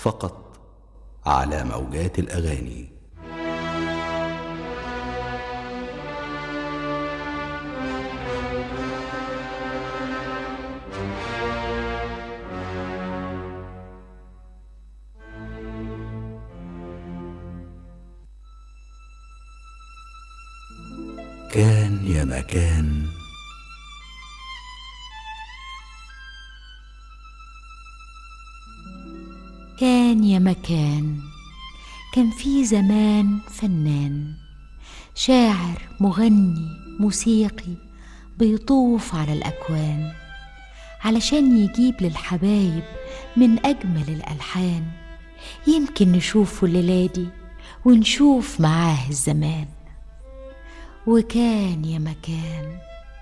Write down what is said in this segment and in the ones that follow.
فقط على موجات الاغاني كان يا مكان كان يا مكان كان في زمان فنان شاعر مغني موسيقي بيطوف على الأكوان علشان يجيب للحبايب من أجمل الألحان يمكن نشوفه الليلة دي ونشوف معاه الزمان وكان يا مكان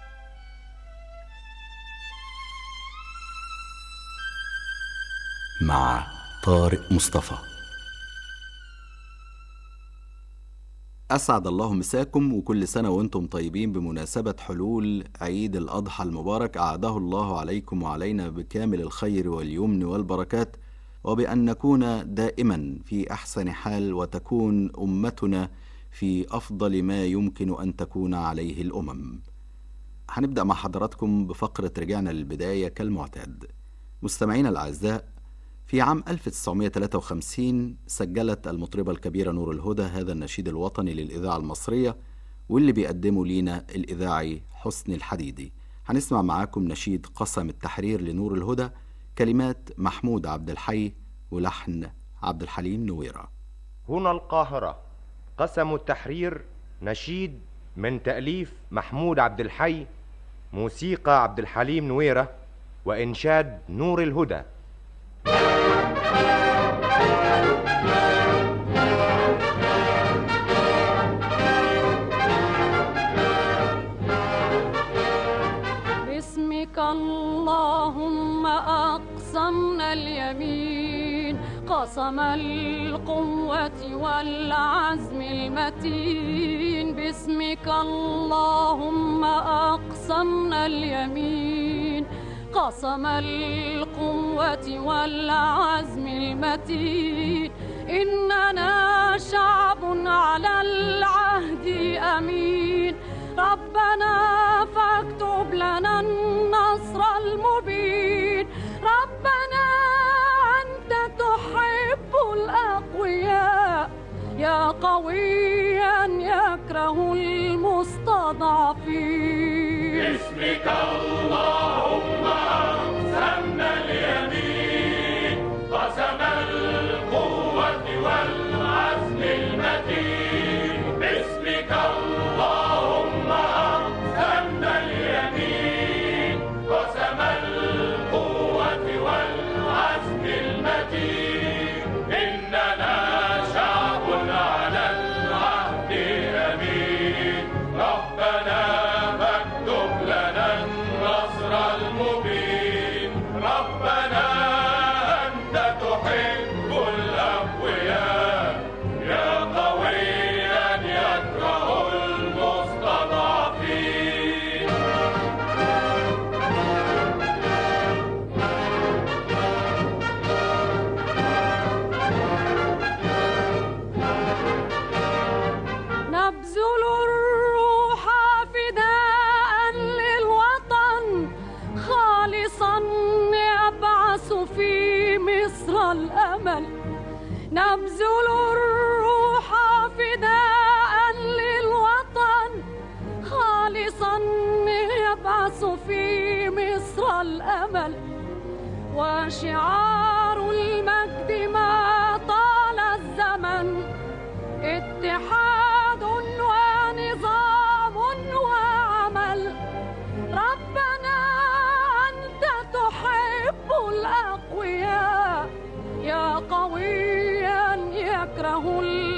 مع طارق مصطفى أسعد الله مساكم وكل سنة وأنتم طيبين بمناسبة حلول عيد الأضحى المبارك أعاده الله عليكم وعلينا بكامل الخير واليمن والبركات وبأن نكون دائما في أحسن حال وتكون أمتنا في أفضل ما يمكن أن تكون عليه الأمم هنبدأ مع حضراتكم بفقرة رجعنا للبداية كالمعتاد مستمعينا الأعزاء في عام 1953 سجلت المطربة الكبيرة نور الهدى هذا النشيد الوطني للإذاعة المصرية واللي بيقدمه لينا الإذاعي حسن الحديدي هنسمع معاكم نشيد قسم التحرير لنور الهدى كلمات محمود عبد الحي ولحن عبد الحليم نويرة هنا القاهرة قسم التحرير نشيد من تأليف محمود عبد الحي موسيقى عبد الحليم نويرة وإنشاد نور الهدى باسمك اللهم أقسمنا اليمين قسم القوة والعزم المتين باسمك اللهم أقسمنا اليمين قسم القوة والعزم المتين إننا شعب على العهد أمين ربنا فاكتب لنا النصر المبين ربنا أنت تحب الأقوياء يا قويا يكره المستضعفين باسمك اللهم أقسمنا اليمين قسم القوة والعزم المتين باسمك اللهم أقسمنا اليمين قسم القوة والعزم المتين إننا شعب على العهد أمين ربنا فاكتب لنا النصر المبين ربنا أنت تحب الأقوياء يا قويا يكره المستضعفين نبذل الروح فداء للوطن خالصا يبعث في مصر الأمل نبذل الروح فداء للوطن خالصا يبعث في مصر الأمل وشعار المجد ما طال الزمن اتحاد ونظام وعمل ربنا أنت تحب الأقوياء يا قويا يكره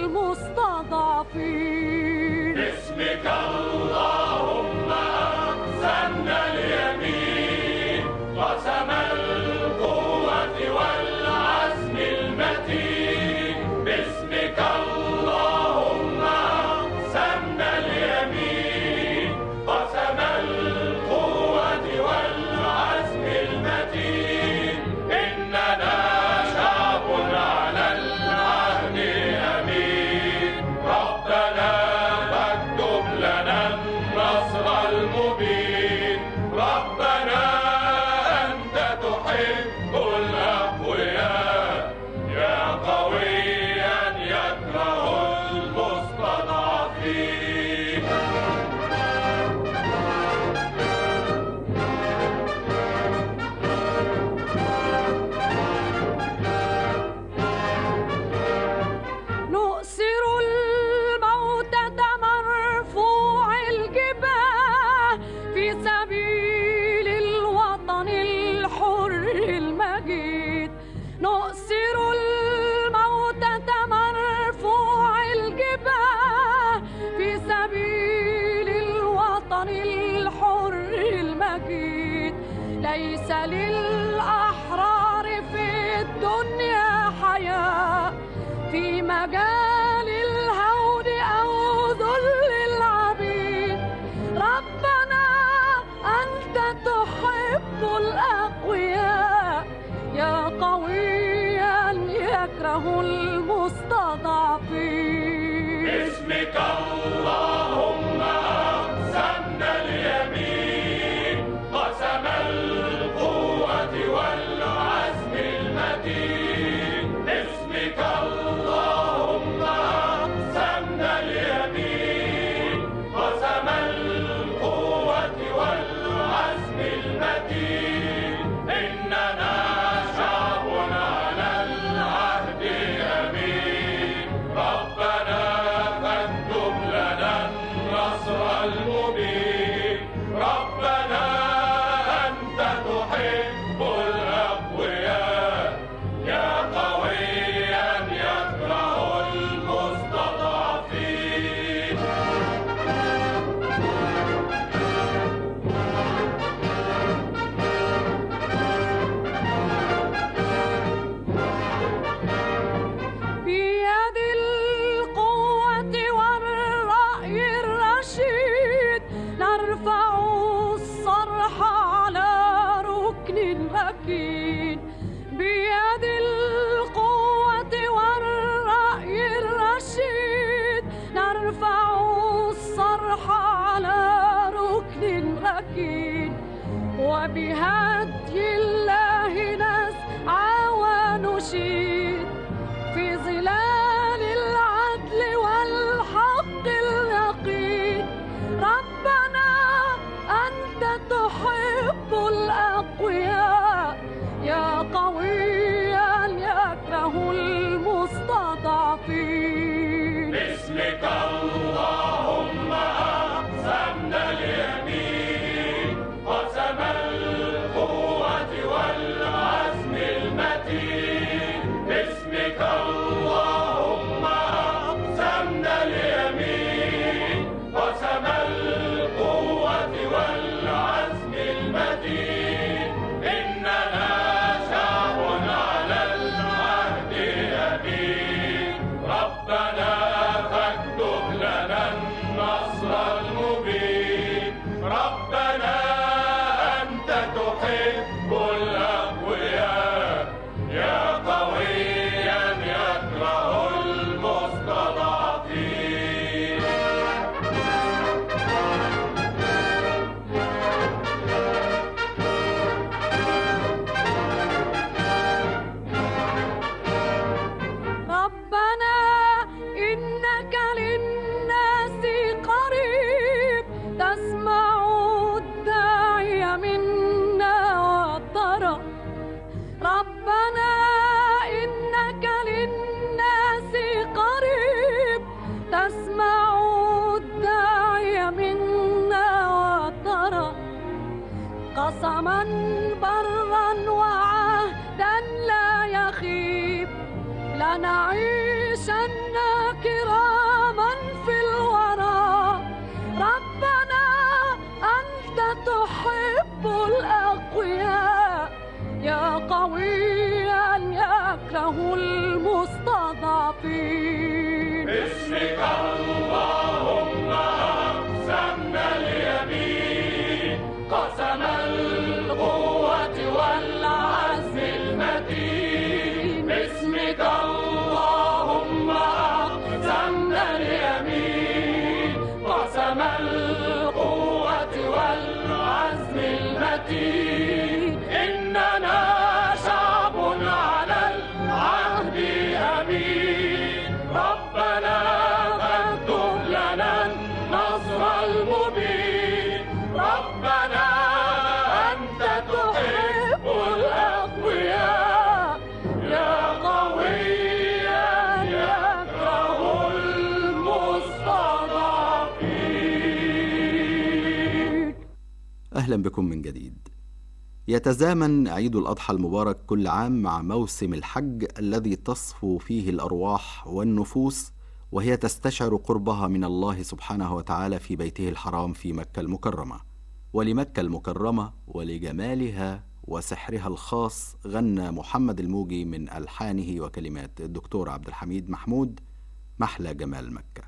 المستضعفين باسمك اللهم أقسمنا اليمين قسم القوة والعزم المتين باسمك اللهم أقسمنا اليمين قسم القوة والعزم المتين إننا شعب ليس للأحرار في الدنيا حياة في مجال الهون أو ذل العبيد ربنا أنت تحب الأقوياء يا قويا يكره المستضعفين باسمك اللهم أقسمنا اليمين قسم القوة والعزم المتين باسمك اللهم أقسمنا اليمين قسم القوة والعزم المتين إننا شعب على العهد أمين ربنا فاكتب لنا النصر المبين ربنا أنت تحب الأقوياء يا قويا يكره المستضعفين بيد القوة والرأي الرشيد نرفع الصرح على ركن أكيد بيد القوة والرأي الرشيد نرفع الصرح على ركن أكيد وبهدي الله نسعى ونشيد في ظلال العدل والحق اليقين ربنا أنت تحب الأقوياء يا قويا يكره المستضعفين باسمك اللهم أقسمنا اليمين قسم القوة والعزم المتين باسمك اللهم أقسمنا اليمين قسم القوة والعزم المتين إننا شعب على العهد أمين ربنا فاكتب لنا النصر المبين ربنا أنت تحب الأقوياء يا قويا يكره المستضعفين ربنا إنك للناس قريب تسمع الداعي منا وترى ربنا إنك للناس قريب تسمع الداعي منا وترى قسما برا وعهدا لا يخيب لنعيشن كراما في الورى ربنا أنت تحب الأقوياء يا قويا يكره المستضعفين باسمك اللهم أقسمنا اليمين قسم القوة والعزم المتين باسمك اللهم أقسمنا اليمين قسم القوة والعزم المتين إننا شعب على العهد أمين ربنا فاكتب لنا النصر المبين ربنا أنت تحب الأقوياء يا قويا يكره المستضعفين أهلا بكم من جديد يتزامن عيد الأضحى المبارك كل عام مع موسم الحج الذي تصفو فيه الأرواح والنفوس وهي تستشعر قربها من الله سبحانه وتعالى في بيته الحرام في مكة المكرمة ولمكة المكرمة ولجمالها وسحرها الخاص غنى محمد الموجي من ألحانه وكلمات الدكتور عبد الحميد محمود محلى جمال مكة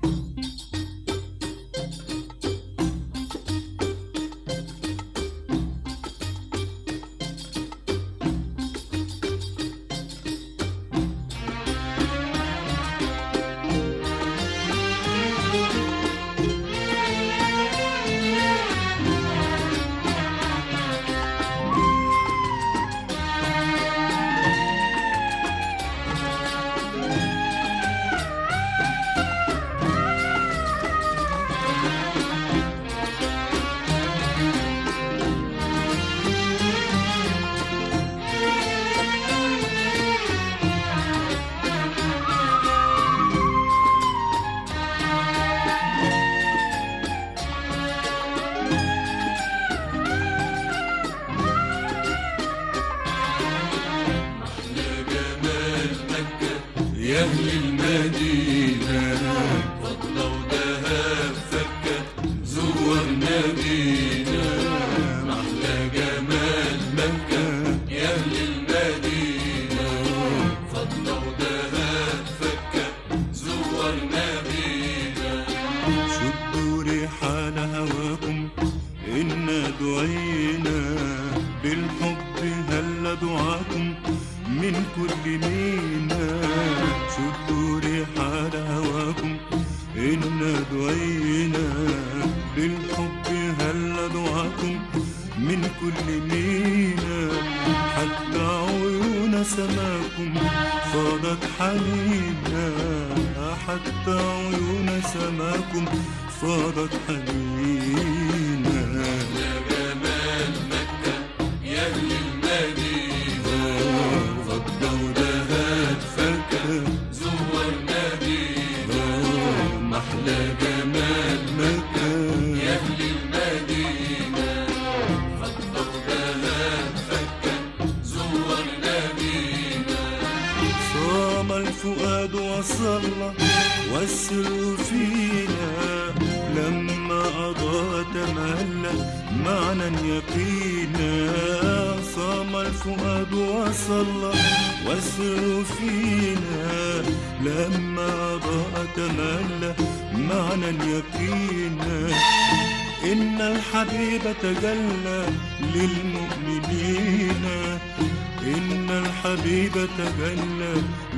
يا أهل المدينة فضة ودهب فكة زورنا بينا محلى جمال مكة يا أهل المدينة فضة ودهب فكة زورنا بينا شدوا رحال هواكم إنا دعينا بالحب هل دعاكم من كل مينا شدوا رحال هواكم إنا دعينا بالحب هل دعاكم من كل مينا حتى عيون سماكم فاضت حنينا حتى عيون سماكم فاضت حنينا يا جمال مكة يا أهل المدينة فضة ودهب فكة زورنا بينا محلى جمال مكة يا أهل المدينة فضة ودهب فكة زورنا بينا صام الفؤاد وصلى والسر فينا لما أضاء تملى معنى يقينا صام الفؤاد وصلى والسر فينا لما أضاء تملى معنى يقينا إن الحبيب تجلى للمؤمنين إن الحبيب تجلى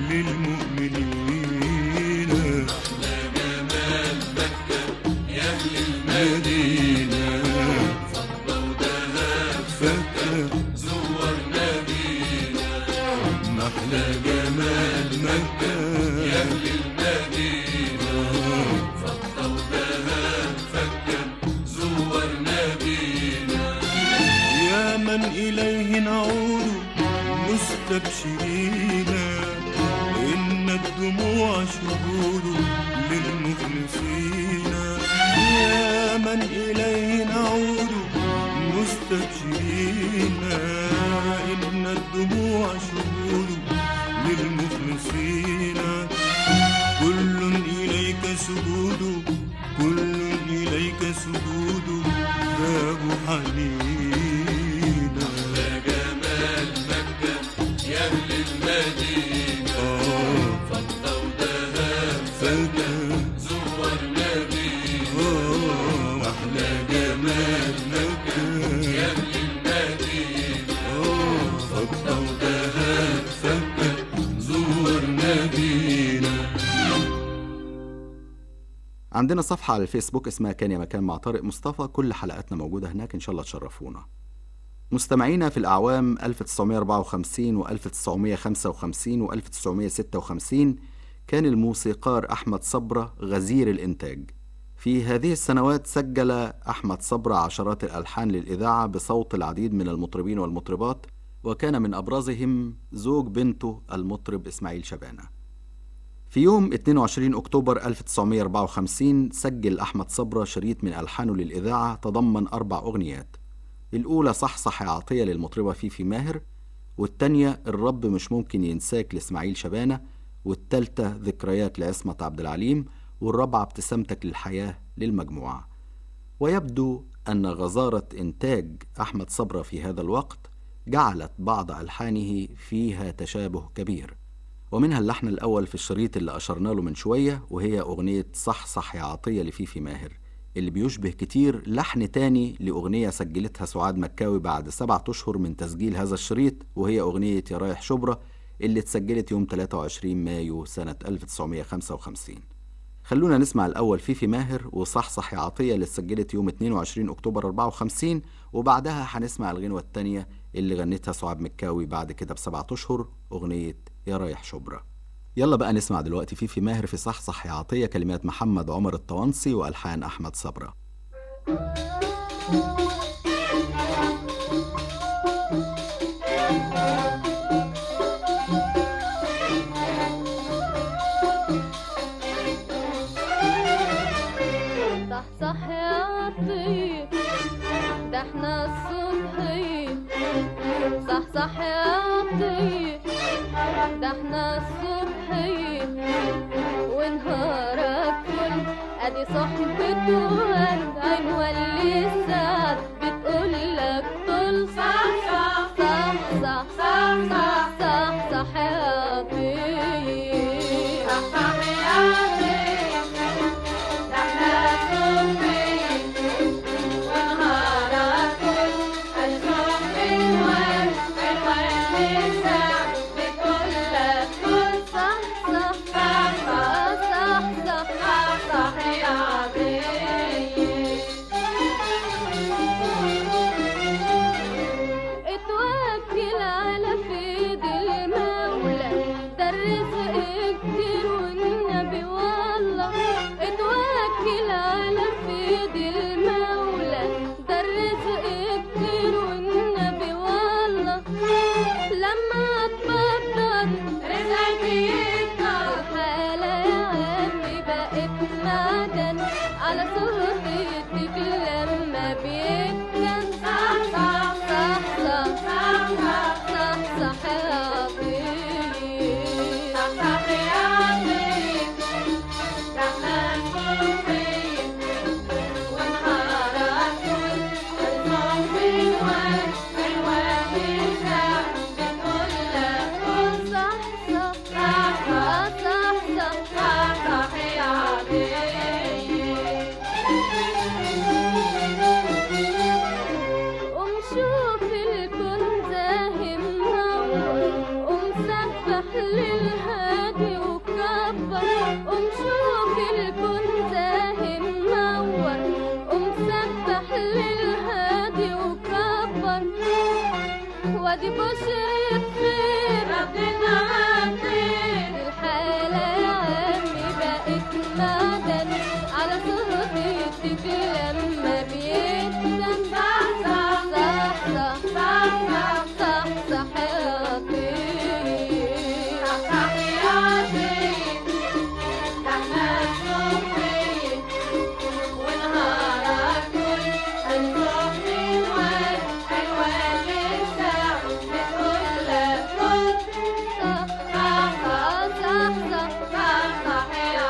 للمؤمنين يا جمال مكة يا أهل مدينة فضة ودهب فكة زورنا بينا محلى جمال مكة يا أهل المدينة فضة ودهب فكة زورنا بينا يا من إليه نعود مستبشرين إن الدموع شهود للمخلصين يا من إليه نعود مستبشرين إن الدموع شهود للمخلصين كل إليك سجود كل إليك سجود باب حنينا يا جمال مكة يا أهل المدينة آه فضة ودهب فكر زورنا بينا آه أحلى جمال مكة يا أهل المدينة آه فضة ودهب فكر زورنا بينا عندنا صفحة على الفيسبوك اسمها كان يا مكان مع طارق مصطفى كل حلقاتنا موجودة هناك إن شاء الله تشرفونا مستمعينا في الأعوام 1954 و 1955 و 1956 كان الموسيقار أحمد صبرة غزير الإنتاج في هذه السنوات سجل أحمد صبرة عشرات الألحان للإذاعة بصوت العديد من المطربين والمطربات وكان من أبرزهم زوج بنته المطرب إسماعيل شبانة في يوم 22 أكتوبر 1954 سجل أحمد صبرة شريط من ألحانه للإذاعة تضمن أربع أغنيات الأولى صحصح يا عطية للمطربة فيفي ماهر والتانية الرب مش ممكن ينساك لإسماعيل شبانة والتالتة ذكريات لعصمة عبد العليم والرابعة ابتسامتك للحياة للمجموعة ويبدو أن غزارة إنتاج أحمد صبرة في هذا الوقت جعلت بعض ألحانه فيها تشابه كبير ومنها اللحن الأول في الشريط اللي أشرنا له من شوية وهي أغنية صح صح يا عطية لفيفي ماهر اللي بيشبه كتير لحن تاني لأغنية سجلتها سعاد مكاوي بعد سبعة أشهر من تسجيل هذا الشريط وهي أغنية يا رايح شبرا اللي اتسجلت يوم 23 مايو سنة 1955 خلونا نسمع الأول فيفي ماهر وصحصح يا عطية اللي اتسجلت يوم 22 أكتوبر 54 وبعدها هنسمع الغنوة التانية اللي غنتها سعاد مكاوي بعد كده بسبعة أشهر أغنية يا رايح شبرا يلا بقى نسمع دلوقتي فيفي ماهر في صحصح يا عطية كلمات محمد عمر الطوانسي وألحان أحمد صبرا صح صح يا عطية ده احنا الصبحية صح صح يا عطية ده احنا الصبحية ونهارك فل ادي صحبة ورد عنوان السعد بتقول لك طل صح صح صح صح صح صح صح صح يا عطية صح صح يا عطية اتوكل على فيد المولى ده الرزق كتير والنبي والله اتوكل على فيد المولى ده الرزق كتير والنبي والله لما تبطل رزقك يكتر الحالة يا عمي بقت معدن على صهرتك لما بيتكن صح صح صح صح صح صح صح صح يا عطية صح صح يا عطية رحمن صوفية ونهارك كل الصوفي وين الوان الساعة بتقول لك كل صح صح صح صح صح صح صح يا عطية قوم شوف الكون زاهي منور قوم سبح للهادي وكبر قوم شوف الكون زاهي منور قوم سبح للهادي وكبر وادي بشرة خير ربنا عطير الحالة يا عمي بقت معدن على صهرتك لما بيتدن صح صح صح صح صح صح صح يا عطير صح صح يا عطير رحمن صوفية ونهارك كل الصبح وين الوان الساعة بتقول لك كل صح صح صح صح صح صح يا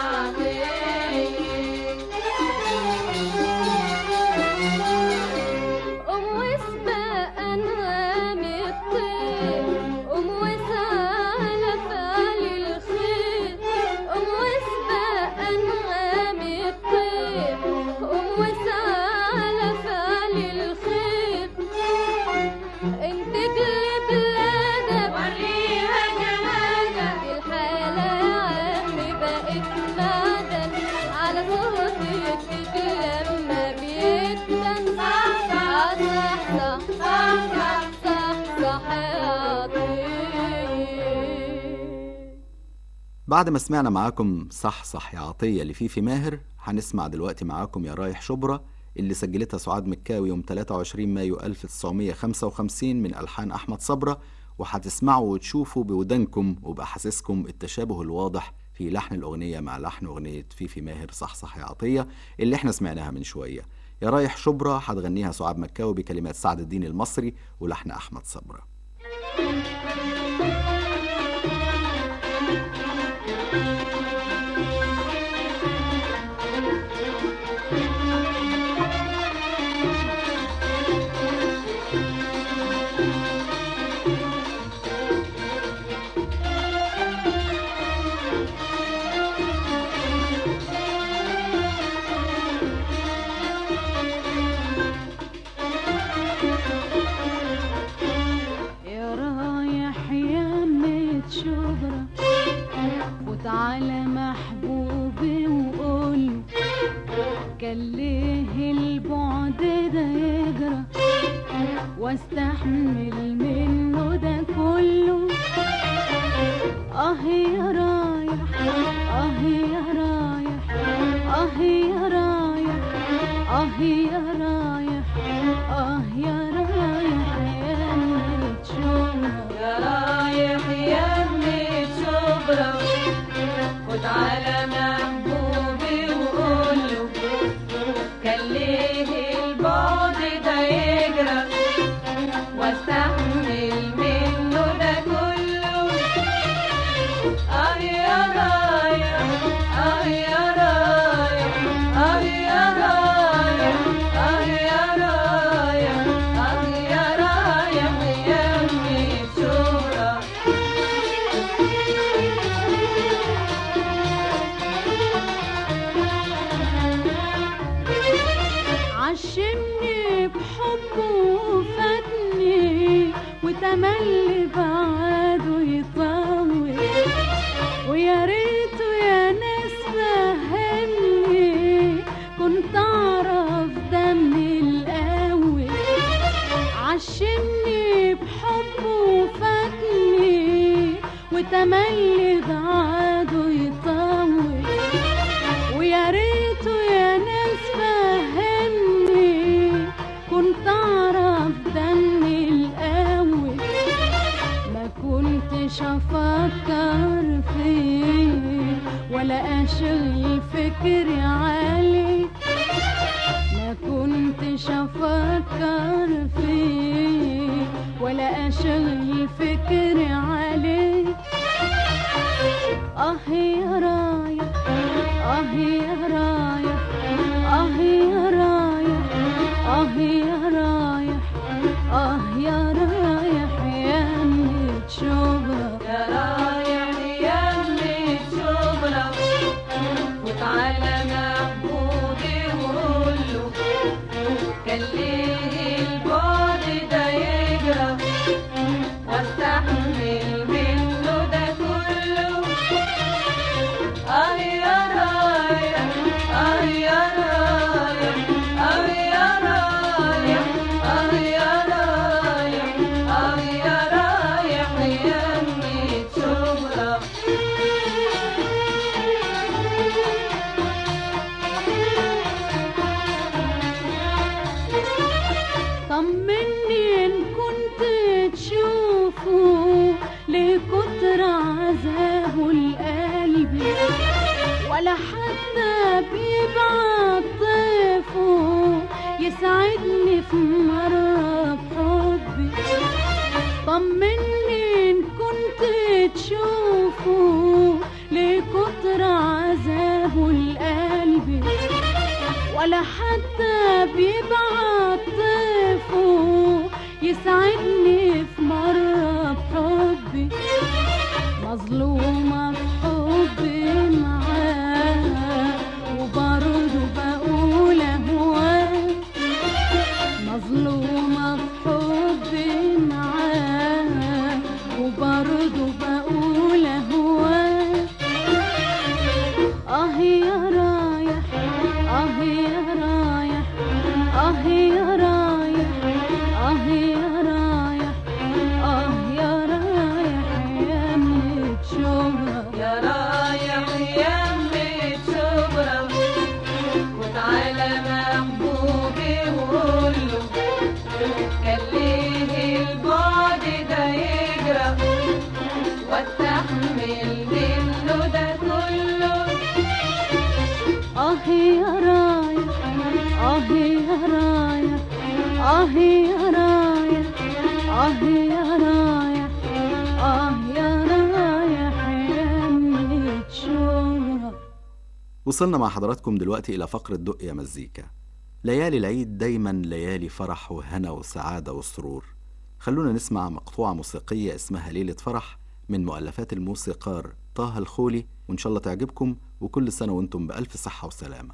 عطية قوم واسبق أنغام الطير قوم واسعى على فعل الخير قوم واسبق أنغام الطير قوم واسعى على فعل الخير انتج لبلادك وريها جمالك الحالة يا عمي بقت معدن على صوتك لما بيتدن صح صح صح صح صح صح صح يا عطية بعد ما سمعنا معاكم صح صح يا عطية لفيفي ماهر هنسمع دلوقتي معاكم يا رايح شبرا اللي سجلتها سعاد مكاوي يوم 23 مايو 1955 من ألحان أحمد صبرا وهتسمعوا وتشوفوا بودانكم وبأحاسيسكم التشابه الواضح في لحن الأغنية مع لحن أغنية فيفي ماهر صح صح يا عطية اللي احنا سمعناها من شوية يا رايح شبرا هتغنيها سعاد مكاوي بكلمات سعد الدين المصري ولحن أحمد صبرا شبرا فوت على محبوبي وقول كان ليه البعد ده يجرى واستحمل منه ده كله اه يا رايح اه يا رايح اه يا رايح اه يا رايح اه يا رايح يا ميت شبرا يا رايح يمي شبرا خد على محبوبي وقوله كان ليه البعد ده يجرى واستحمل منه ده كله اه يا رايح اه يا رايح اه يا رايح اه يا رايح اه يا رايح يمي شبرا عشمني بحبه وفاتني وتملي بعده يطول ويا ريته يا ناس فهمني كنت اعرف ده من الاول عشمني بحبه وفاتني وتملي بعده يطول ويا ريته يا ناس فهمني كنت اعرف ده من الاول ما كنتش افكر فيه ولا اشغل فكري عليه ما كنتش افكر فيه ولا اشغل فكري عليه اه يا رايح اه يا رايح اه يا رايح اه يا رايح اه يا رايح يا ميت شبرا يا رايح يمي شبرا فوت على محبوبي وقوله كان ليه البعد ده يجرى واستحمل منه ده كله اه يا رايح اه يا رايح اه يا رايح اه يا رايح اه يا رايح يمي شبرا طمني ان كنت تشوفه لكتر عذابه لقلبي ولا حتى بيبعت طيفه يسعدني في مرة بحبي طمني ان كنت تشوفه لكتر عذابه لقلبي ولا حتى بيبعت طيفه يسعدني في مرة بحبي مظلومة في حبي معاه وبرضه بقول أهواه مظلومة في حبي معاه وبرضه بقول أهواه آه يا رايح آه يا رايح آه يا رايح آه يا رايح آه يا رايح يا ميت شبرا يا رايح يمي شبرا وتعالى محبوبي وقوله كان ليه البعد ده يجرى واستحمل منه ده كله آه يا رايح آه يا رايح آه يا رايح آه يا رايح آه يا رايح يا ميت شبرا وصلنا مع حضراتكم دلوقتي إلى فقرة دق يا مزيكا ليالي العيد دايما ليالي فرح وهنا وسعادة وسرور خلونا نسمع مقطوعة موسيقية اسمها ليلة فرح من مؤلفات الموسيقار طه الخولي وإن شاء الله تعجبكم وكل سنة وانتم بألف صحة وسلامة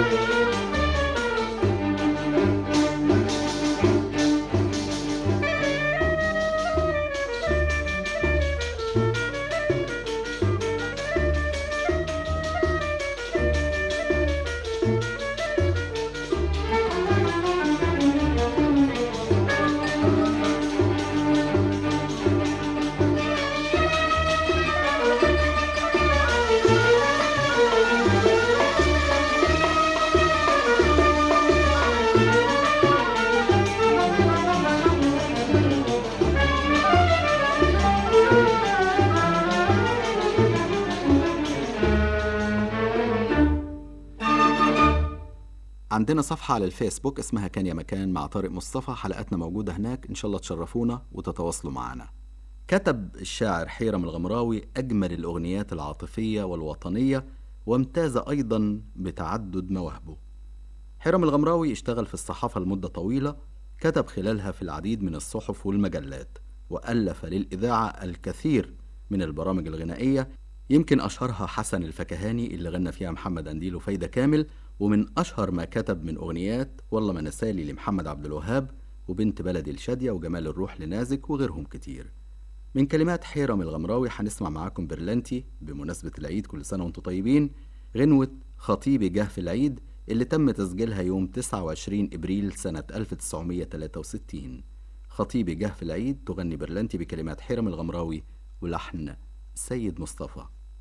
عندنا صفحة على الفيسبوك اسمها كان يا مكان مع طارق مصطفى حلقاتنا موجودة هناك إن شاء الله تشرفونا وتتواصلوا معنا كتب الشاعر حيرم الغمراوي أجمل الأغنيات العاطفية والوطنية وامتاز أيضا بتعدد مواهبه حيرم الغمراوي اشتغل في الصحافة لمدة طويلة كتب خلالها في العديد من الصحف والمجلات وألف للإذاعة الكثير من البرامج الغنائية يمكن أشهرها حسن الفكهاني اللي غنى فيها محمد أنديل وفايدة كامل ومن أشهر ما كتب من أغنيات والله ما نسالي لمحمد عبد الوهاب وبنت بلدي الشادية وجمال الروح لنازك وغيرهم كتير من كلمات حيرم الغمراوي هنسمع معاكم برلانتي بمناسبة العيد كل سنة وانتم طيبين غنوة خطيبي جه في العيد اللي تم تسجيلها يوم 29 إبريل سنة 1963 خطيبي جه في العيد تغني برلانتي بكلمات حيرم الغمراوي ولحن سيد مصطفى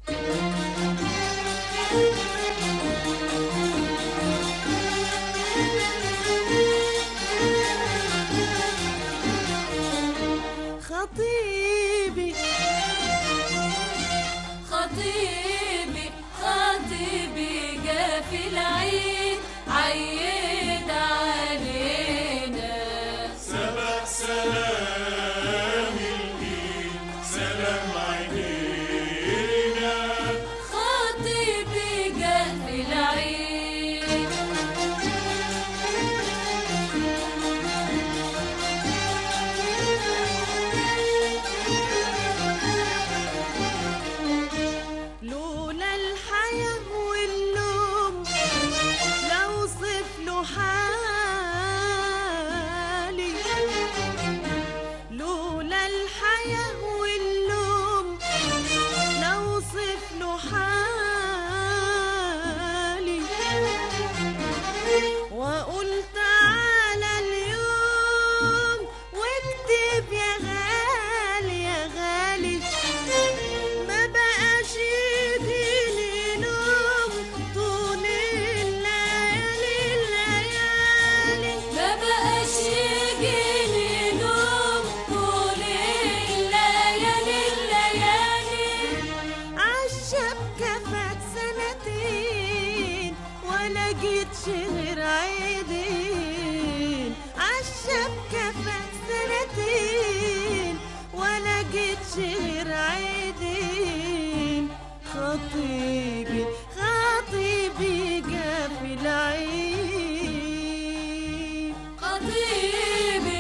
خطيبي خطيبي خطيبي جا في العيد عيد علينا سبق سلام الإيد سلام عينينا خطيبي جا في العيد لولا الحياة واللوم لو صف له حالي لولا الحياة واللوم لو صف له حالي وأقول تعالى اليوم واكتب يا غالي يا غالي ما بقاش يجيلي نوم طول الليالي الليالي ما بقاش يجيني نوم طول الليالي الليالي عالشبكة فات سنتين ولا جيتش غير عيدين عالشبكة فات سنتين ولا جيتش غير عيدين خطيبي خطيبي جا في العيد خطيبي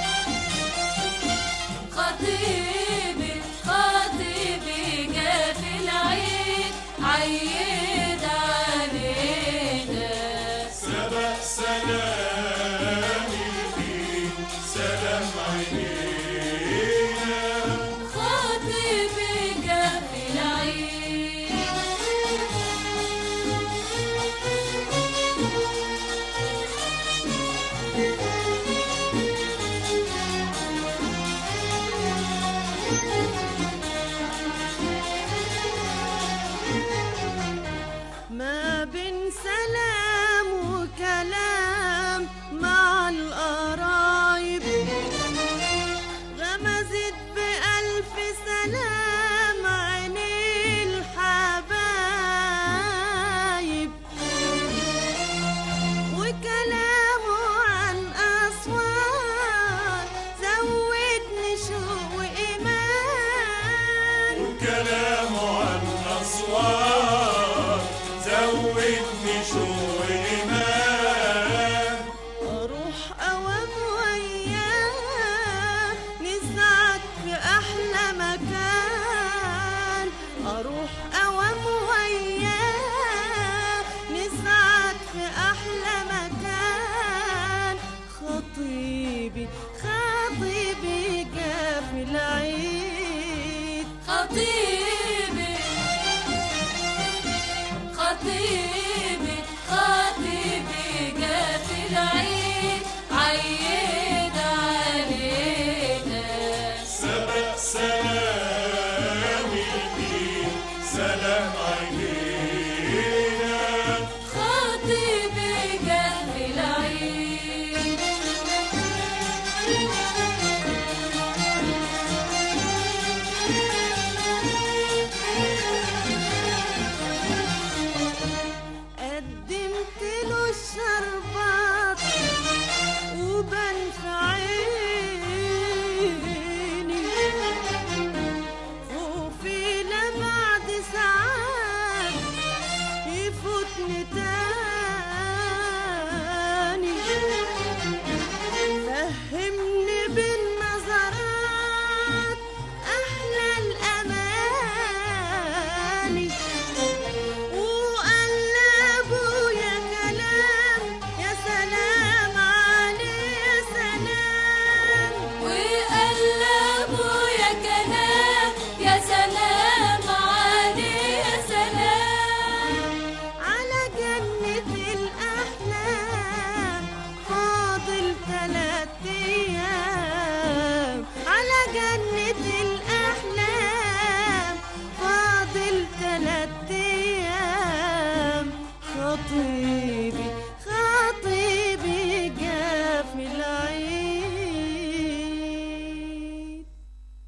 خطيبي خطيبي جا في العيد عيد علينا سبق سلام الإيد سلام عينينا خطيبي جا في العيد ما بين سلام وكلام مع القرايب غمزت بألف سلام عيني الحبايب وكلامه عن أسوار زودني شوق وإيمان وكلامه عن أصوات زودني شوق إيمان أروح أوام وياه نسعد في أحلى مكان أروح أوام وياه نسعد في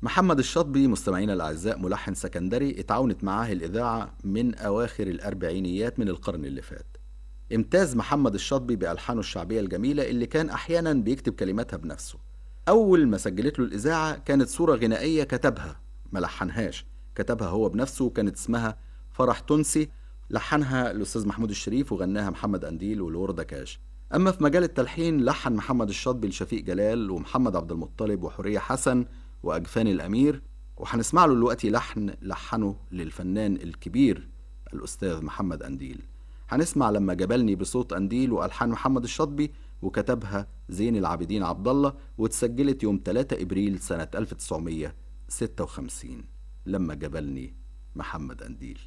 محمد الشاطبي مستمعينا الأعزاء ملحن سكندري اتعاونت معاه الإذاعة من أواخر الأربعينيات من القرن اللي فات امتاز محمد الشاطبي بألحانه الشعبية الجميلة اللي كان أحيانا بيكتب كلماتها بنفسه أول ما سجلت له الإذاعة كانت صورة غنائية كتبها ما لحنهاش كتبها هو بنفسه وكانت اسمها فرح تونسي لحنها الأستاذ محمود الشريف وغناها محمد أنديل والوردة كاش أما في مجال التلحين لحن محمد الشاطبي لشفيق جلال ومحمد عبد المطلب وحورية حسن وأجفان الأمير وهنسمع له دلوقتي لحن لحنه للفنان الكبير الأستاذ محمد أنديل هنسمع لما جبلني بصوت أنديل وألحان محمد الشاطبي وكتبها زين العابدين عبد الله واتسجلت يوم 3 إبريل سنة 1956 لما جبلني محمد أنديل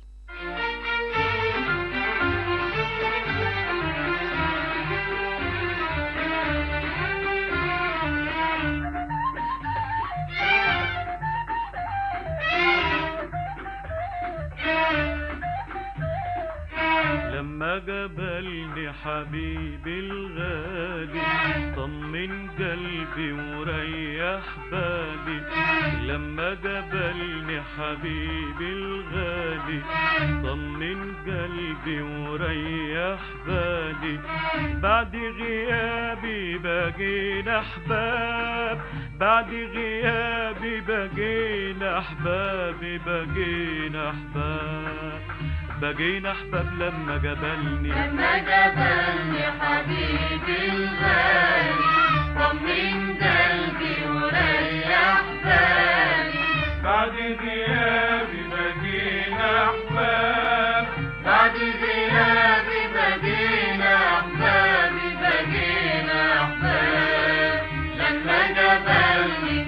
لما جبلني حبيبي الغالي طمن قلبي وريح بالي لما جبلني حبيبي الغالي طمن قلبي وريح بالي بعد غيابي بقينا احباب بعد غيابي بقينا احبابي بقينا احباب بقينا احباب لما جبلني لما جبلني حبيبي الغالي طمن قلبي وريح بالي بعد غيابي بقينا احباب بعد غيابي بقينا احبابي بقينا احباب لما جبلني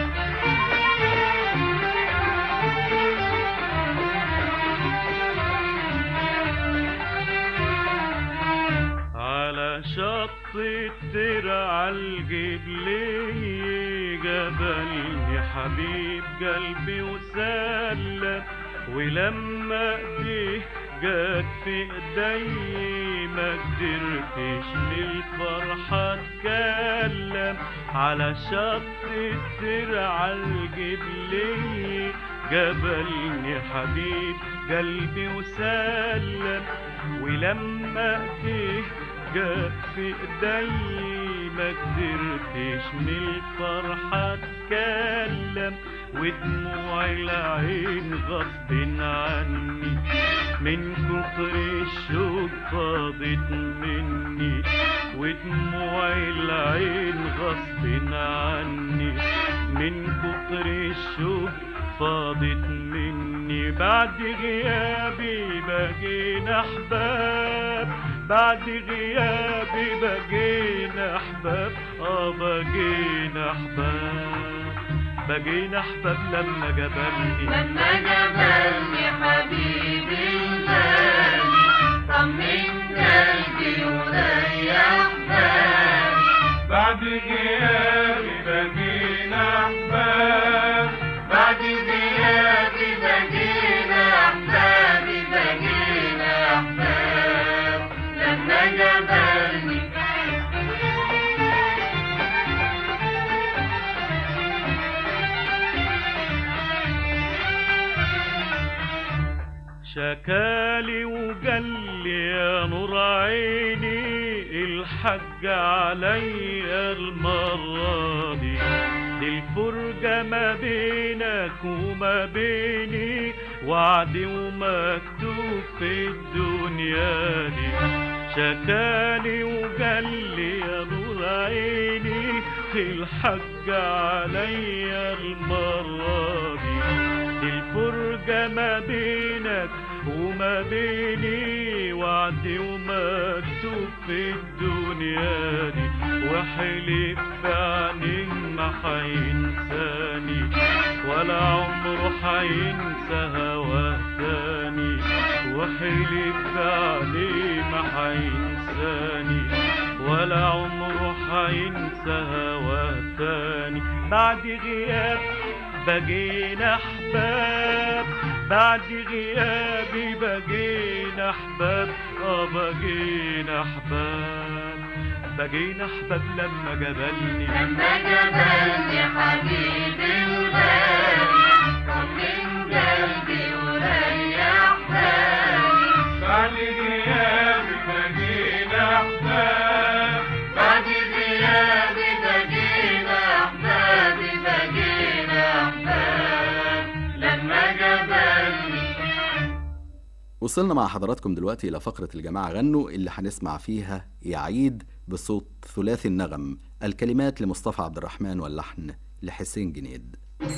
على شط الترع الجبلية جبلني حبيب قلبي وسلم ولما ايديه جت في ايدي ما قدرتش من الفرحة اتكلم على شط الترع الجبلية جبلني حبيب قلبي وسلم ولما ايديه جت في ايدي ما قدرتش من الفرحة اتكلم ودموع العين غصب عني من كتر الشوق فاضت مني ودموع العين غصب عني من كتر الشوق فاضت مني بعد غيابي بقينا احباب بعد غيابي بقينا احباب اه بقينا احباب بقينا احباب لما جبلني لما جبلني حبيبي الغالي طمن قلبي وريح بالي بعد غيابي بقينا احباب بعد غيابي بقينا احبابي بقينا احباب لما جبلني شكالي وقال لي يا نور عيني الحق عليا المرة دي دي الفرجة ما بينك وما بيني وعد ومكتوب في الدنيا دي شكالي وقال لي يا نور عيني الحق عليا المرة دي دي الفرجة ما بينك وما بيني وعد ومكتوب في الدنيا دي وحلف بعيني ما حينساني ولا عمره حينسى هواه تاني وحلف بعيني ما حينساني ولا عمره حينسى هواه تاني بعد غياب بقينا احباب بعد غيابي بقينا احباب اه بقينا احباب بقينا احباب لما جبلني لما جبلني حبيبي الغالي طمن قلبي وريح بالي بعد غيابي بقينا احباب بعد غيابي بقينا احبابي بقينا احباب لما جبلني وصلنا مع حضراتكم دلوقتي إلى فقرة الجماعة غنوا اللي هنسمع فيها يعيد بصوت ثلاثي النغم الكلمات لمصطفى عبد الرحمن واللحن لحسين جنيد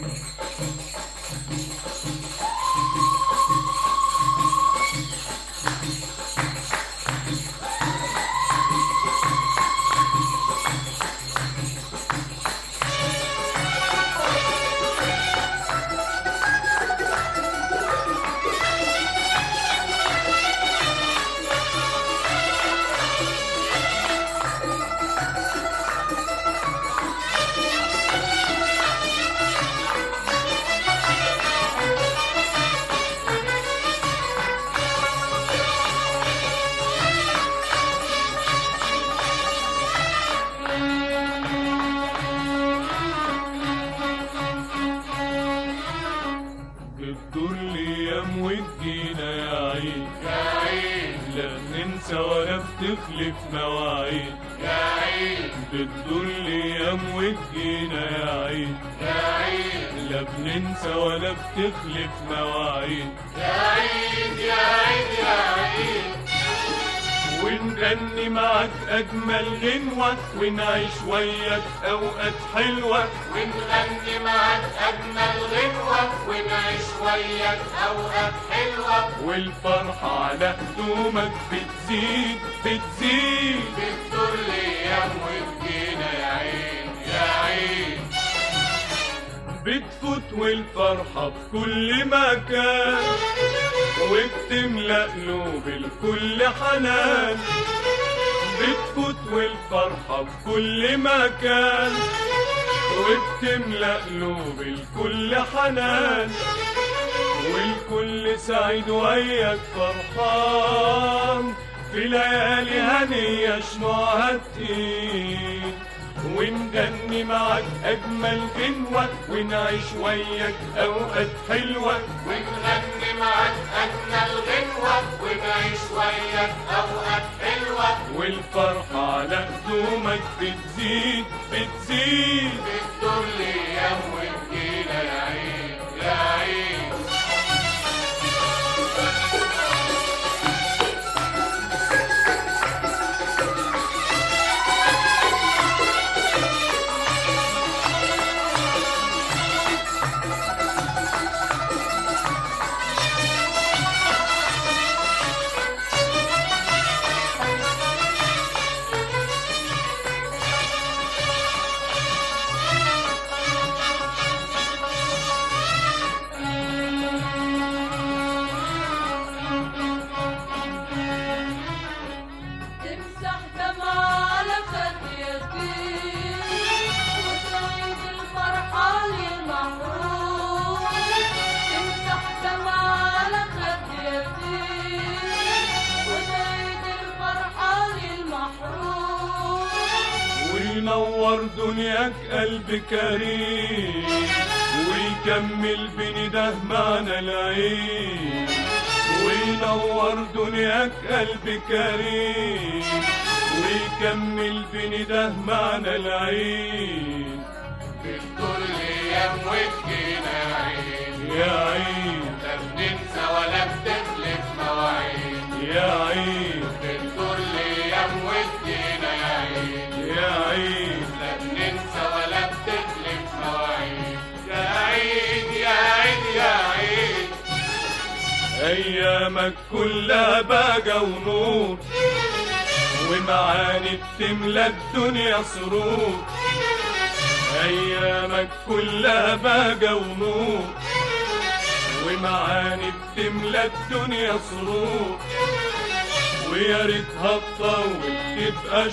بتدور الايام وتجينا يا عيد يا عيد لا بننسى ولا بتخلف مواعيد يا عيد بتدور الايام وتجينا يا عيد يا عيد لا بننسى ولا بتخلف مواعيد يا عيد يا عيد يا عيد ونغني معك اجمل غنوه ونعيش وياك اوقات حلوه ونغني معك أجمل غنوة ونعيش وياك أوقات حلوة والفرحه على هدومك بتزيد بتزيد بتدور الأيام وتجينا يا عين يا عين بتفوت والفرحة في كل مكان وبتملأ قلوب الكل حنان بتفوت والفرحة في كل مكان وبتملأ قلوب الكل حنان والكل سعيد وياك فرحان في ليالي هنية شموعها تقيل ونغني معك أجمل غنوة ونعيش وياك أوقات حلوة ونغني معك أجمل غنوة ونعيش وياك أوقات حلوة والفرحة على هدومك بتزيد بتزيد بتدور الأيام وتجينا يا عين يا عين تمسح دمعة على خد يتيم وتعيد الفرحة للمحروم تمسح دمعة على خد يتيم وتعيد الفرحة للمحروم وينور دنياك قلب كريم ويكمل بنده معنى العين وينور دنياك قلب كريم ويكمل بنده معنى العين بتدور الأيام وتجينا يا عين يا عين لا بننسى ولا بتخلف مواعيد يا عين بتدور الأيام وتجينا يا عين يا عين لا بننسى ولا بتخلف مواعيد يا عيد يا عيد يا عيد ايامك كلها بهجة ونور ومعاني بتملى الدنيا سرور ايامك كلها بهجة ونور ومعاني بتملى الدنيا سرور ويا ريتها تطول تبقى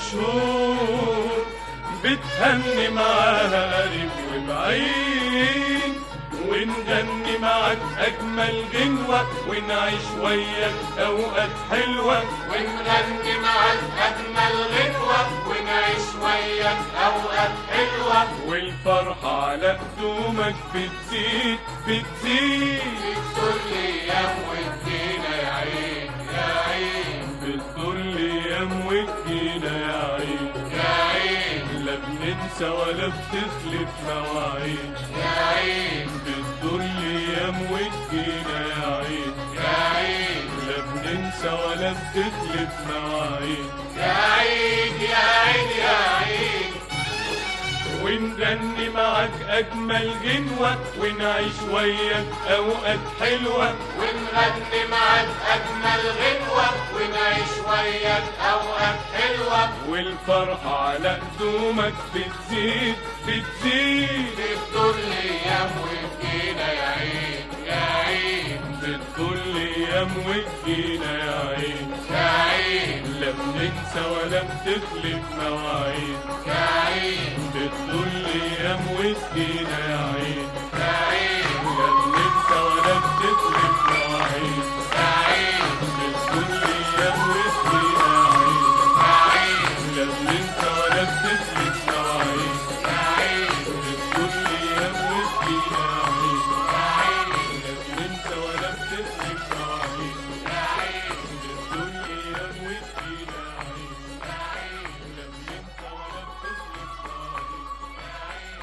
شهور بتهني معاها قريب وبعيد ونغني معاك أجمل غنوة ونعيش وياك أوقات حلوة ونغني معاك أجمل غنوة ونعيش وياك أوقات حلوة والفرحة على قدومك بتزيد بتزيد كل أيام وتجينا يا عيد يا عيد بتدور الأيام وتجينا يا عيد يا عيد لا بننسى ولا بتخلف مواعيد يا عيد بتدور الأيام وتجينا يا عيد يا عيد لا بننسى ولا بتخلف مواعيد يا عيد يا عيد يا عيد ونغني معاك أجمل غنوة ونعيش وياك أوقات حلوة ونغني معاك أجمل غنوة ونعيش وياك أوقات حلوة والفرحة على قدومك بتزيد بتزيد بتدور الأيام وتجينا يا عيد يا عيد بتدور الأيام وتجينا يا عيد يا عيد لا بننسى ولا بتخلف مواعيد يا عيد بتدور الأيام وتجينا يا عيد يا عيد لا بننسى ولا بتخلف مواعيد يا عيد بتدور الأيام وتجينا يا عيد يا عيد لا بننسى ولا بتخلف مواعيد يا عيد بتدور الأيام وتجينا يا عيد يا عيد لا بننسى ولا بتخلف مواعيد يا عيد بتدور الأيام وتجينا يا عيد لا بننسى ولا بتخلف مواعيد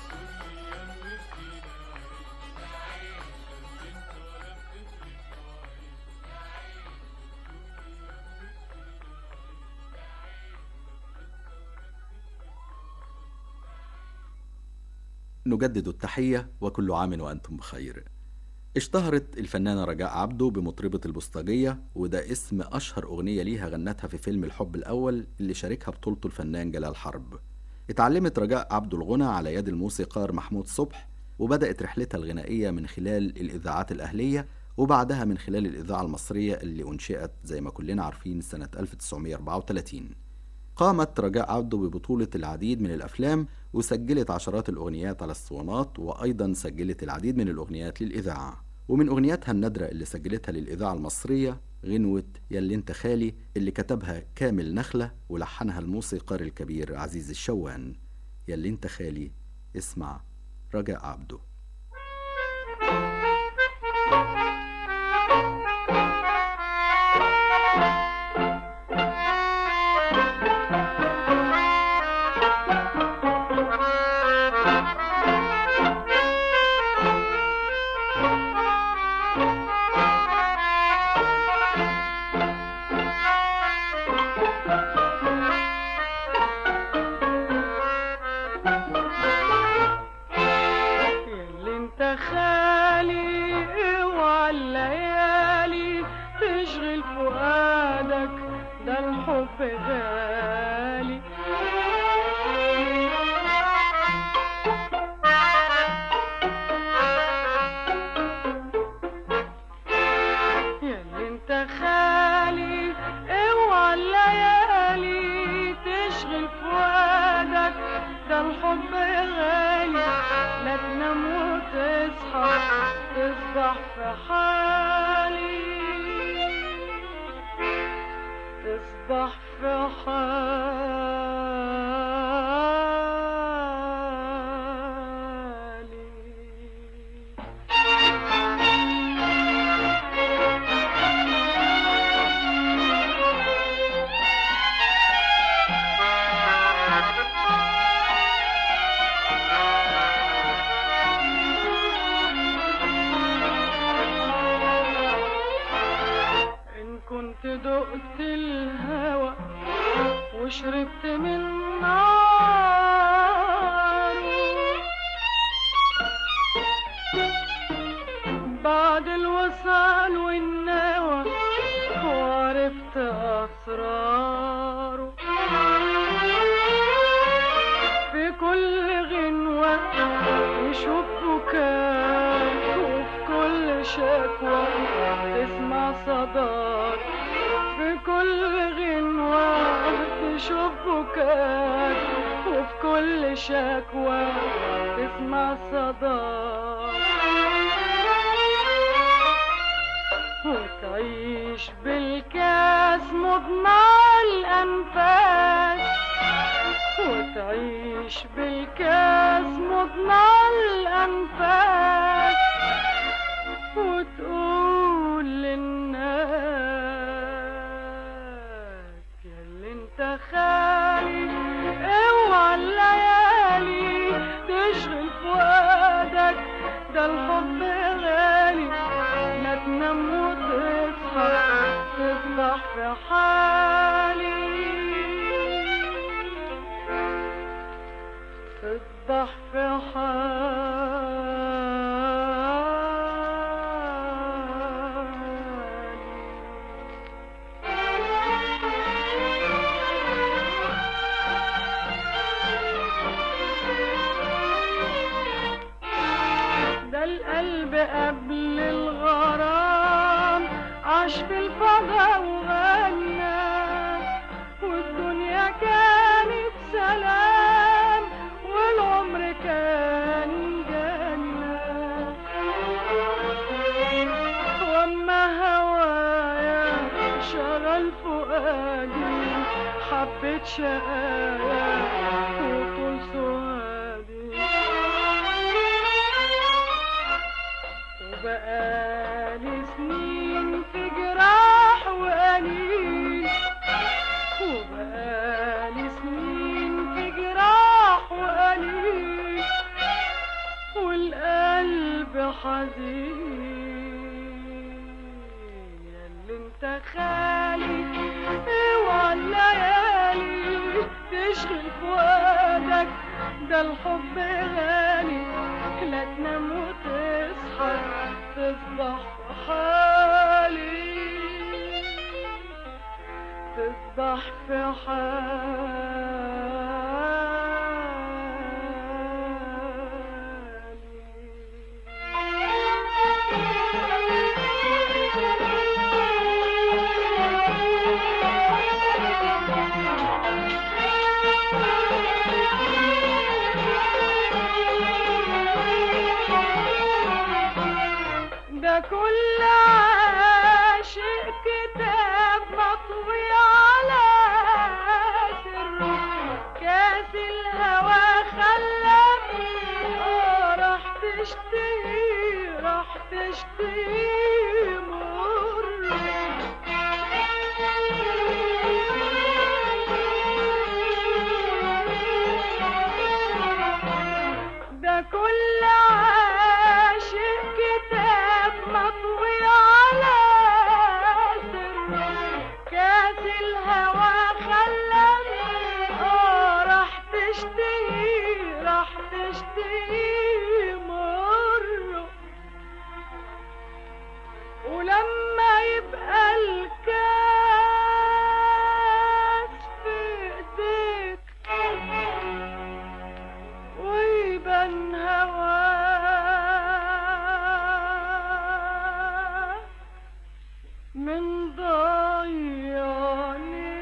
نجدد التحية وكل عام وأنتم بخير اشتهرت الفنانة رجاء عبده بمطربة البوسطجية وده اسم أشهر أغنية ليها غنتها في فيلم الحب الأول اللي شاركها بطولته الفنان جلال حرب اتعلمت رجاء عبده الغنى على يد الموسيقار محمود صبح وبدأت رحلتها الغنائية من خلال الإذاعات الأهلية وبعدها من خلال الإذاعة المصرية اللي أنشئت زي ما كلنا عارفين سنة 1934 قامت رجاء عبده ببطولة العديد من الأفلام وسجلت عشرات الأغنيات على الاسطوانات وأيضا سجلت العديد من الأغنيات للإذاعة ومن أغنياتها النادرة اللي سجلتها للإذاعة المصرية غنوة ياللي انت خالي اللي كتبها كامل نخلة ولحنها الموسيقار الكبير عزيز الشوان ياللي انت خالي اسمع رجاء عبده اللي انت خالي اوعى الليالي تشغل فؤادك ده الحب غالي ياللي انت خالي اوعى الليالي تشغل فؤادك ده الحب غالي لا تنام وتصحى تصبح في حالي تصبح في حالي إن كنت دقت الهوى وشربت من ناره بعد الوصال والنوى وعرفت أسراره في كل غنوة يشوف بكاك وفي كل شكوى تسمع صداك في كل غنوة تشوف بكاك وفي كل شكوى تسمع صداك هتعيش بالكاس مضمع الأنفاس وتعيش بالكاس مضمع الأنفاس وتقول للناس يا اللي انت خالي اوعى الليالي تشغل فؤادك ده الحب غالي لا تنام وتصحى تصبح في حالي تصبح في ده القلب قبل الغرام عاش في الفضا وغنى والدنيا كانت سلام والعمر كان جنة واما هوايا شغل فؤادي حبة شقايا وطول سوادي وبقالي سنين في جراح وأنين وبقالي سنين في جراح وأنين والقلب حزين ياللي انت خالي اوعى الليالي تشغل فؤادك ده الحب غالي لا تنام وتصحى تصبح في حالي تصبح في ده كل عاشق كتاب مطوي على سره كاس الهوى خلاني اه راح تشتهي راح تشتهي مر ده كل عاشق كتاب مطوي على سره كاس الهوى خلاني اه راح تشتهي راح تشتهي مره ولما يبقى الكاس في ايديك ويبان هواه من ضيعني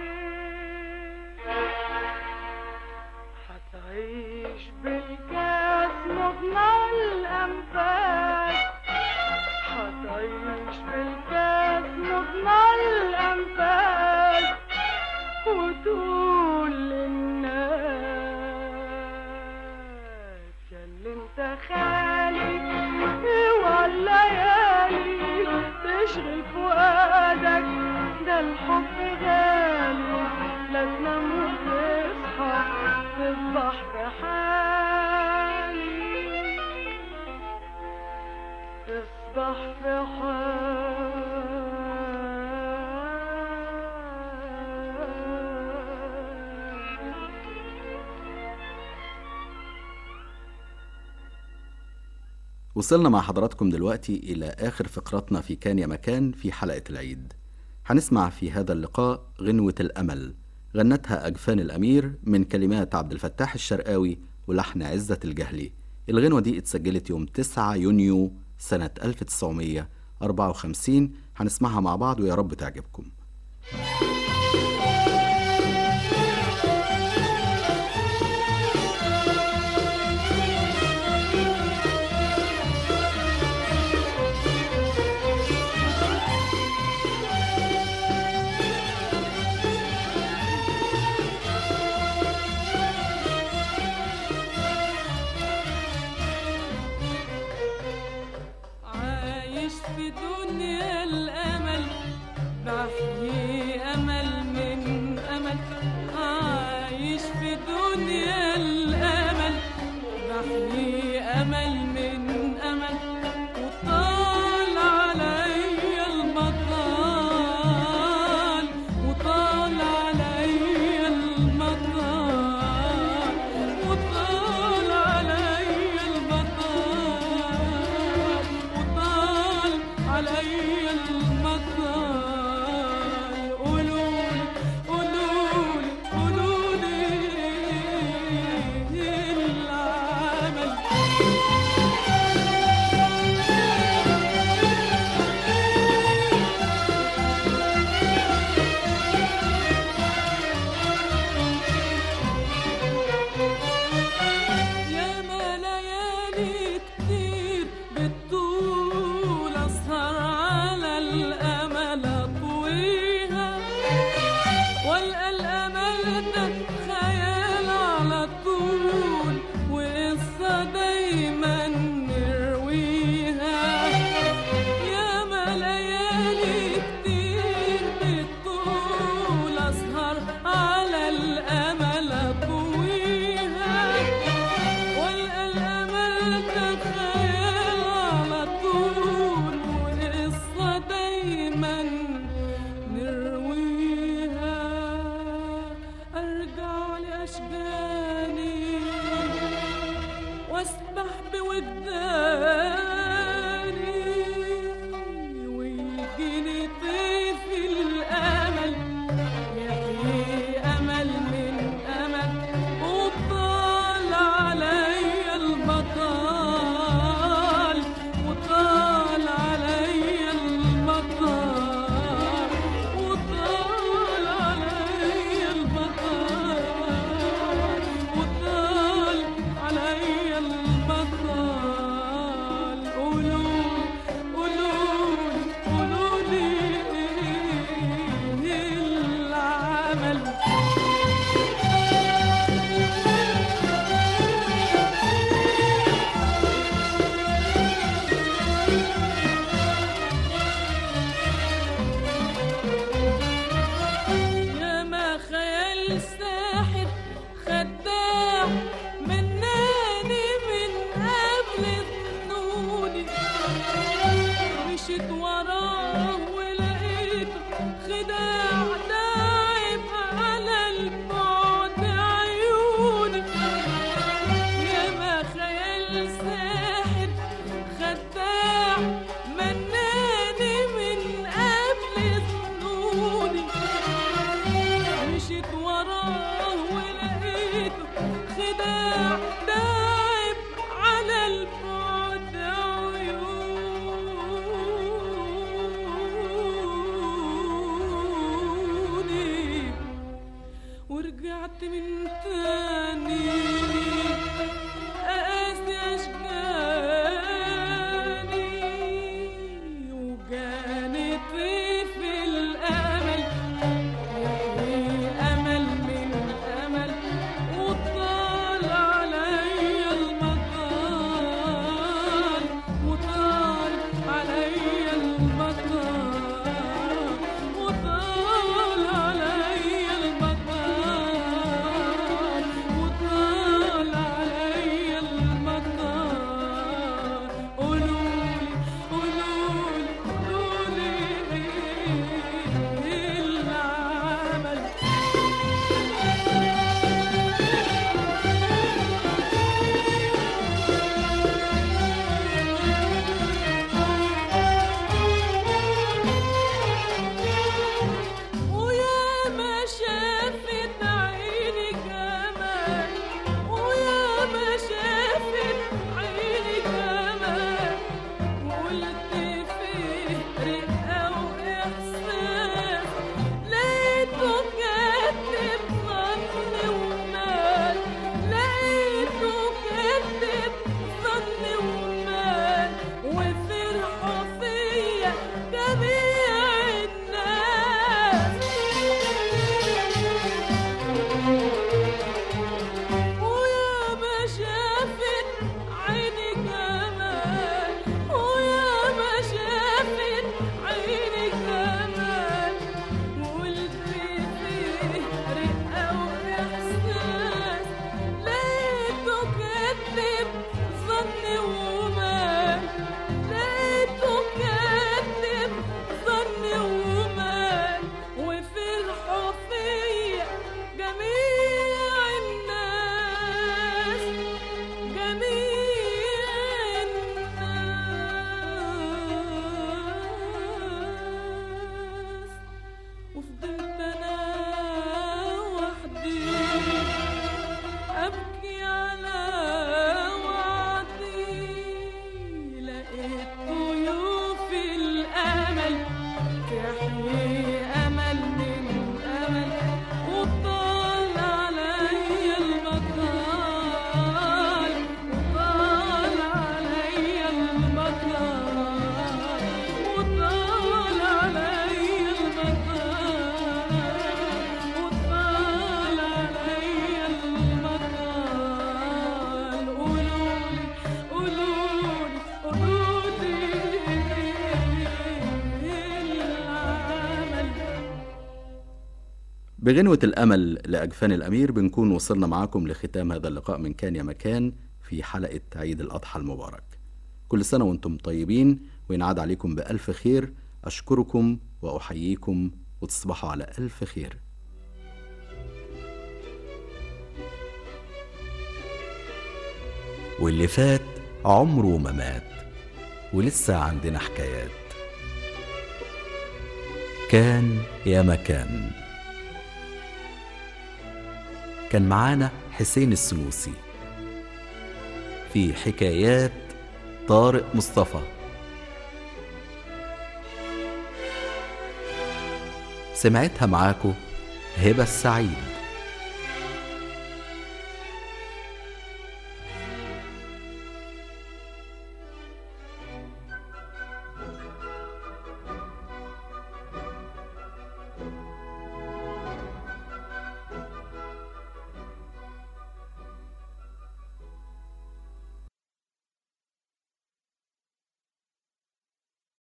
هتعيش بالكاس مضمع الأنفاس هتعيش بالكاس مضمع الأنفاس وتقول للناس يا اللي انت خالي اوعى الليالي تشغل فؤادك ده الحب غالي لا تنام وتصحى تصبح في حالي تصبح في وصلنا مع حضراتكم دلوقتي إلى آخر فقرتنا في كان يا مكان في حلقة العيد هنسمع في هذا اللقاء غنوة الأمل غنتها أجفان الأمير من كلمات عبد الفتاح الشرقاوي ولحن عزة الجهلي الغنوة دي اتسجلت يوم 9 يونيو سنة 1954 هنسمعها مع بعض ويا رب تعجبكم بحيي أمل من أمل عايش في دنيا الأمل بحيي أمل من أمل وطال عليا المطال وطال عليا المطال وطال عليا المطال وطال عليا المطال قولولي قولولي قولولي العمل يا ما ليالي كتير بالطول اسهر على الامل اطويها والقى الامل ده خيال على طول وقصه دايما نرويها يا ما ليالي كتير بالطول اسهر على الامل اطويها والقى الامل ده خيال على طول وقصه دايما نرويها ارجع لاشجاني واسبح بوجداني ويجيني طيف الامل يحيي امل من امل وطال عليا المطال وطال عليا المطال وطال عليا المطال وطال عليا المطال قولوا قولوا قولوا لي العمل يا ما خيال ساحر خداع مناني من قبل ظنوني مشيت وراه ولقيته خداع داعب على البعد عيوني يا ما خيال ساحر خداع مناني من قبل ظنوني مشيت وراه ولقيته خداع داعب على البعد عيوني ورجعت من تاني أقاسي أشجاني وجاني طيف الأمل يحيي أمل من أمل وطال عليا المطال وطال عليا المطال وطال عليا المطال بغنوة الأمل لأجفان الأمير بنكون وصلنا معاكم لختام هذا اللقاء من كان يا مكان في حلقة عيد الأضحى المبارك كل سنة وانتم طيبين وينعاد عليكم بألف خير أشكركم وأحييكم وتصبحوا على ألف خير واللي فات عمره ما مات ولسه عندنا حكايات كان يا مكان كان معانا حسين السنوسي في حكايات طارق مصطفى سمعتها معاكو هبة السعيد